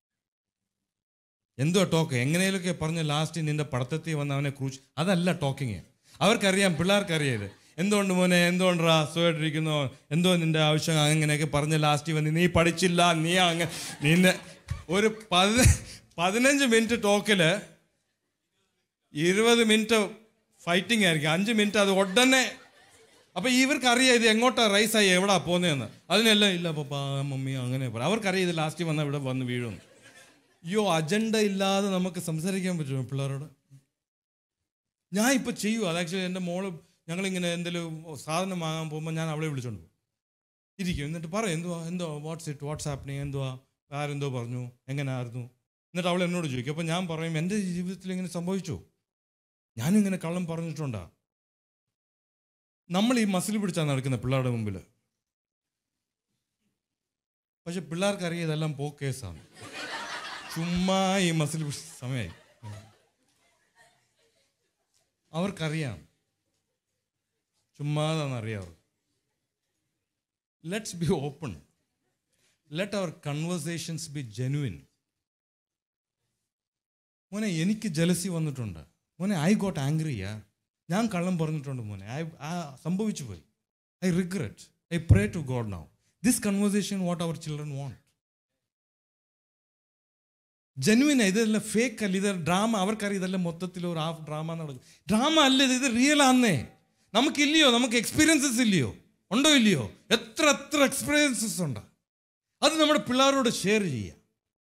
എന്തോ ടോക്ക് എങ്ങനെയൊക്കെ പറഞ്ഞ് ലാസ്റ്റ് നിന്റെ പടത്തത്തിൽ വന്ന് അവനെ ക്രൂച്ച് അതല്ല ടോക്കിങ് അവർക്കറിയാം പിള്ളേർക്കറിയാം ഇത് എന്തുകൊണ്ട് മോനെ എന്തുകൊണ്ടാ സുഖമായിട്ടിരിക്കുന്നു എന്തോ നിന്റെ ആവശ്യം അങ്ങനെയൊക്കെ പറഞ്ഞ് ലാസ്റ്റ് വന്ന് നീ പഠിച്ചില്ല നീ അങ്ങനെ നിന്നെ ഒരു പതി പതിനഞ്ച് മിനിറ്റ് ടോക്കില് ഇരുപത് മിനിറ്റ് ഫൈറ്റിംഗ് ആയിരിക്കും അഞ്ച് മിനിറ്റ് അത് ഉടനെ അപ്പൊ ഇവർക്കറിയാം ഇത് എങ്ങോട്ടാ റൈസായി എവിടാ പോകുന്നതെന്ന് അതിനെല്ലാം ഇല്ല പപ്പ മമ്മി അങ്ങനെ പറ അവർക്കറിയാം ഇത് ലാസ്റ്റ് വന്നാൽ ഇവിടെ വന്ന് വീഴുന്നു അയ്യോ അജണ്ട ഇല്ലാതെ നമുക്ക് സംസാരിക്കാൻ പറ്റുമോ പിള്ളേരോട് ഞാൻ ഇപ്പൊ ചെയ്യൂ അത് ആക്ച്വലി എൻ്റെ മോള് ഞങ്ങളിങ്ങനെ എന്തെങ്കിലും സാധനം വാങ്ങാൻ പോകുമ്പോൾ ഞാൻ അവളെ വിളിച്ചോണ്ട് പോകും ഇരിക്കും എന്നിട്ട് പറയും എന്തുവാ എന്തോ വാട്സ് ഇറ്റ് വാട്സ് ഹാപ്പനിങ് എന്തുവാ ആരെന്തോ പറഞ്ഞു എങ്ങനെയായിരുന്നു എന്നിട്ട് അവൾ എന്നോട് ചോദിക്കും അപ്പോൾ ഞാൻ പറയും എൻ്റെ ജീവിതത്തിൽ ഇങ്ങനെ സംഭവിച്ചു ഞാനും ഇങ്ങനെ കള്ളം പറഞ്ഞിട്ടുണ്ടാ നമ്മൾ ഈ മസിൽ പിടിച്ചാണ് നടക്കുന്നത് പിള്ളേരുടെ മുമ്പിൽ പക്ഷെ പിള്ളേർക്കറിയാം ഇതെല്ലാം പോ കേസാണ് ചുമ്മാ ഈ മസിൽ പിടിച്ച സമയമായി അവർക്കറിയാം ചുമ്മാതാന്ന് അറിയാം അവർ let's be open let our conversations be genuine മോനെ എനിക്ക് ജലസി വന്നിട്ടുണ്ട് മോനെ ഐ ഗോട്ട് ആംഗ്രിയാ ഞാൻ കള്ളം പറഞ്ഞിട്ടുണ്ട് മോനെ ഐ ആ സംഭവിച്ചു പോയി I regret I pray to God now this conversation what our children want genuine ഇതെല്ലാം ഫേക്ക് അല്ല ഇത് ഡ്രാമ അവർക്കറിയാം ഇതെല്ലാം മൊത്തത്തിൽ ഒരു ഹാഫ് ഡ്രാമ നടക്കും ഡ്രാമ അല്ല ഇത് ഇത് റിയൽ ആന്നേ നമുക്കില്ലയോ നമുക്ക് എക്സ്പീരിയൻസസ് ഇല്ലയോ ഉണ്ടോ ഇല്ലയോ എത്ര എത്ര എക്സ്പീരിയൻസസ് ഉണ്ട് അത് നമ്മുടെ പിള്ളേരോട് ഷെയർ ചെയ്യാം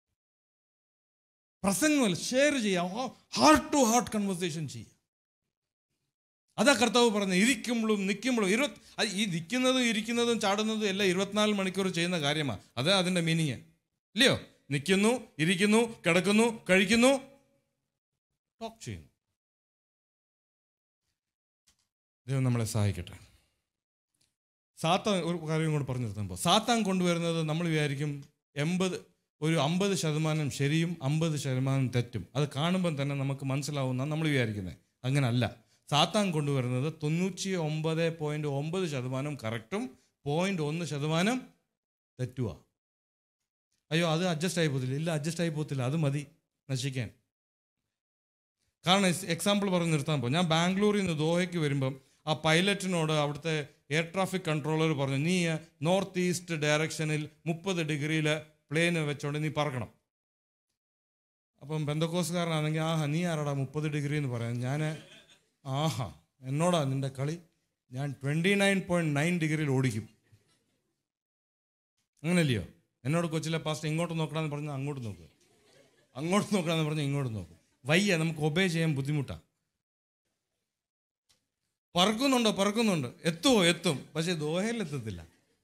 പ്രസംഗമല്ല ഷെയർ ചെയ്യാം ഹാർട്ട് ടു ഹാർട്ട് കൺവെർസേഷൻ ചെയ്യാം അതാ കർത്താവ് പറഞ്ഞത് ഇരിക്കുമ്പോഴും നിൽക്കുമ്പോഴും ഇരുപത് അത് ഈ നിൽക്കുന്നതും ഇരിക്കുന്നതും ചാടുന്നതും എല്ലാം ഇരുപത്തിനാല് മണിക്കൂർ ചെയ്യുന്ന കാര്യമാണ് അതാ അതിൻ്റെ മീനിങ് ഇല്ലയോ നിൽക്കുന്നു ഇരിക്കുന്നു കിടക്കുന്നു കഴിക്കുന്നു ടോക്ക് ചെയ്യുന്നു ദൈവം നമ്മളെ സഹായിക്കട്ടെ സാത്താൻ ഒരു കാര്യം കൂടെ പറഞ്ഞു നിർത്തുമ്പോൾ സാത്താൻ കൊണ്ടുവരുന്നത് നമ്മൾ വിചാരിക്കും എൺപത് ഒരു അമ്പത് ശതമാനം ശരിയും അമ്പത് ശതമാനം തെറ്റും അത് കാണുമ്പം തന്നെ നമുക്ക് മനസ്സിലാവുന്ന നമ്മൾ വിചാരിക്കുന്നത് അങ്ങനല്ല സാത്താൻ കൊണ്ടുവരുന്നത് തൊണ്ണൂറ്റി ഒമ്പത് പോയിന്റ് ഒമ്പത് ശതമാനം കറക്റ്റും പോയിന്റ് ഒന്ന് ശതമാനം തെറ്റുവാ അയ്യോ അത് അഡ്ജസ്റ്റ് ആയി പോകത്തില്ല ഇല്ല അഡ്ജസ്റ്റ് ആയി പോകത്തില്ല അത് മതി നശിക്കാൻ കാരണം എക്സാമ്പിൾ പറഞ്ഞ് നിർത്താൻ പോകും ഞാൻ ബാംഗ്ലൂരിൽ നിന്ന് ദോഹയ്ക്ക് വരുമ്പം ആ പൈലറ്റിനോട് അവിടുത്തെ എയർ ട്രാഫിക് കൺട്രോളർ പറഞ്ഞു നീ നോർത്ത് ഈസ്റ്റ് ഡയറക്ഷനിൽ മുപ്പത് ഡിഗ്രിയിൽ പ്ലെയിൻ വെച്ചോണ്ട് നീ പറക്കണം അപ്പം ബന്ധക്കോസുകാരനാണെങ്കിൽ ആഹാ നീ ആരാടാ മുപ്പത് ഡിഗ്രി എന്ന് പറയാം ഞാൻ ആഹാ എന്നോടാ നിന്റെ കളി ഞാൻ ട്വൻറ്റി നയൻ പോയിൻറ്റ് നയൻ ഡിഗ്രിയിൽ ഓടിക്കും അങ്ങനല്ലയോ എന്നോട് കൊച്ചിലെ പാസ്റ്റ് ഇങ്ങോട്ട് നോക്കണമെന്ന് പറഞ്ഞാൽ അങ്ങോട്ട് നോക്കുക അങ്ങോട്ട് നോക്കണമെന്ന് പറഞ്ഞാൽ ഇങ്ങോട്ട് നോക്കും വയ്യ നമുക്ക് ഒബേ ചെയ്യാൻ ബുദ്ധിമുട്ടാണ് പറക്കുന്നുണ്ടോ പറക്കുന്നുണ്ട് എത്തുമോ എത്തും പക്ഷെ ദോഹയിൽ എത്തത്തില്ല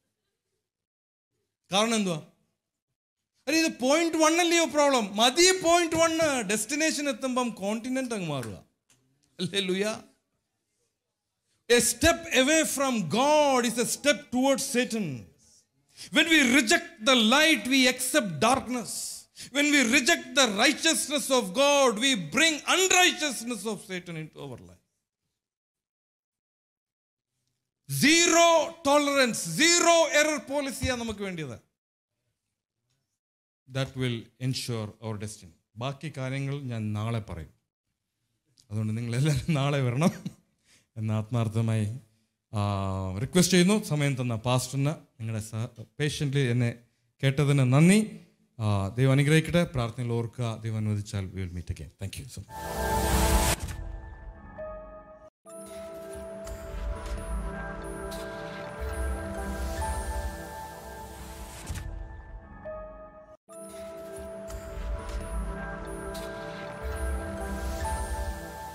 കാരണം എന്തുവാ അല്ല ഇത് പോയിന്റ് വൺ അല്ലയോ പ്രോബ്ലം മതി പോയിന്റ് വണ്ണ് ഡെസ്റ്റിനേഷൻ എത്തുമ്പം കോണ്ടിനെന്റ് അങ്ങ് മാറുക അല്ലേ ലുയ a step away from God is a step towards Satan When we reject the light, we accept darkness. When we reject the righteousness of God, we bring unrighteousness of Satan into our life. Zero tolerance zero error പോളിസിയാണ് നമുക്ക് വേണ്ടിയത് that will ensure our destiny ബാക്കി കാര്യങ്ങൾ ഞാൻ നാളെ പറയും അതുകൊണ്ട് നിങ്ങളെല്ലാവരും നാളെ വരണം എന്ന് ആത്മാർത്ഥമായി റിക്വസ്റ്റ് ചെയ്യുന്നു സമയം തന്ന പാസ്റ്ററിന് നിങ്ങളുടെ പേഷ്യൻ്റ് എന്നെ കേട്ടതിന് നന്ദി ആ, ദൈവം അനുഗ്രഹിക്കട്ടെ പ്രാർത്ഥനയിൽ ഓർക്കുക ദൈവം അനുവദിച്ചാൽ will meet again thank you so much